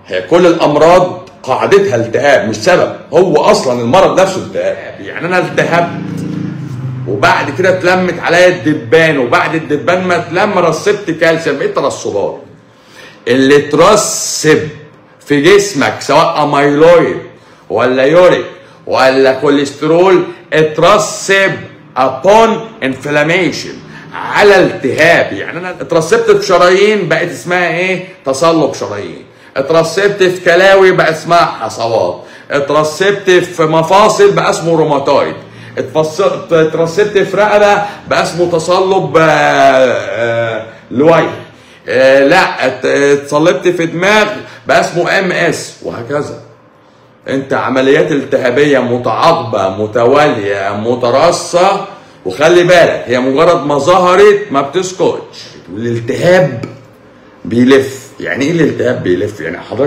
هي كل الامراض قاعدتها التهاب مش سبب هو اصلا المرض نفسه التهاب يعني انا التهبت وبعد كده اتلمت عليا الدبان وبعد الدبان ما اتلم رسبت كالسيوم ايه ترسبات اللي ترسب في جسمك سواء اميلويد ولا يوريك ولا كوليسترول اترسب upon inflammation على التهاب يعني انا اترسبت في شرايين بقت اسمها ايه تصلب شرايين اترسبت في كلاوي بقى اسمها حصوات اترسبت في مفاصل بقى اسمه روماتويد اتفص- اترسبت في رقبه بقى اسمه تصلب آه، آه، لوي آه، لا ات- اتصلبت في دماغ بقى اسمه ام اس وهكذا انت عمليات التهابيه متعاقبه متواليه متراصه وخلي بالك هي مجرد ما ظهرت ما بتسكتش والالتهاب بيلف يعني ايه الالتهاب بيلف يعني حضرتك